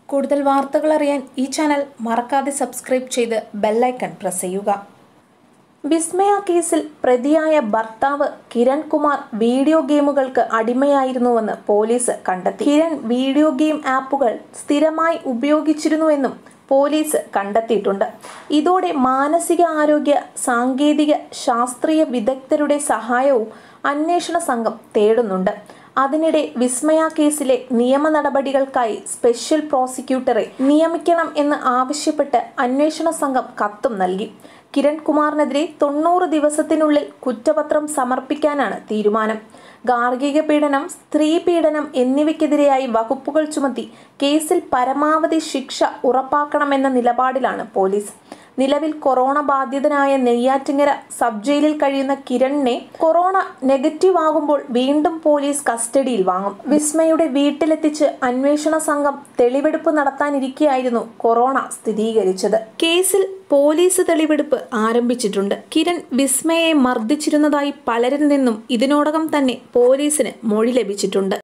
കൂടുതൽ വാർത്തകൾ അറിയാൻ ഈ ചാനൽ മറക്കാതെ സബ്സ്ക്രൈബ് ചെയ്ത് ബെല്ലൈക്കൺ പ്രസ് ചെയ്യുക വിസ്മയ കേസിൽ പ്രതിയായ ഭർത്താവ് കിരൺ കുമാർ വീഡിയോ ഗെയിമുകൾക്ക് അടിമയായിരുന്നുവെന്ന് പോലീസ് കണ്ടെത്തി കിരൺ വീഡിയോ ഗെയിം ആപ്പുകൾ സ്ഥിരമായി ഉപയോഗിച്ചിരുന്നുവെന്നും പോലീസ് കണ്ടെത്തിയിട്ടുണ്ട് ഇതോടെ മാനസിക ആരോഗ്യ സാങ്കേതിക ശാസ്ത്രീയ വിദഗ്ധരുടെ സഹായവും അന്വേഷണ സംഘം തേടുന്നുണ്ട് അതിനിടെ വിസ്മയ കേസിലെ നിയമ നടപടികൾക്കായി സ്പെഷ്യൽ പ്രോസിക്യൂട്ടറെ നിയമിക്കണം എന്ന് ആവശ്യപ്പെട്ട് അന്വേഷണ സംഘം കത്തും നൽകി കിരൺ കുമാറിനെതിരെ തൊണ്ണൂറ് ദിവസത്തിനുള്ളിൽ കുറ്റപത്രം സമർപ്പിക്കാനാണ് തീരുമാനം ഗാർഹിക പീഡനം സ്ത്രീ പീഡനം എന്നിവയ്ക്കെതിരെയായി വകുപ്പുകൾ ചുമത്തി കേസിൽ പരമാവധി ശിക്ഷ ഉറപ്പാക്കണമെന്ന നിലപാടിലാണ് പോലീസ് നിലവിൽ കൊറോണ ബാധിതനായ നെയ്യാറ്റിങ്ങര സബ് ജയിലിൽ കഴിയുന്ന കിരണിനെ കൊറോണ നെഗറ്റീവ് ആകുമ്പോൾ വീണ്ടും പോലീസ് കസ്റ്റഡിയിൽ വാങ്ങും വിസ്മയുടെ വീട്ടിലെത്തിച്ച് അന്വേഷണ സംഘം തെളിവെടുപ്പ് നടത്താനിരിക്കെയായിരുന്നു കൊറോണ സ്ഥിരീകരിച്ചത് കേസിൽ പോലീസ് തെളിവെടുപ്പ് ആരംഭിച്ചിട്ടുണ്ട് കിരൺ വിസ്മയെ മർദ്ദിച്ചിരുന്നതായി പലരിൽ നിന്നും ഇതിനോടകം തന്നെ പോലീസിന് മൊഴി ലഭിച്ചിട്ടുണ്ട്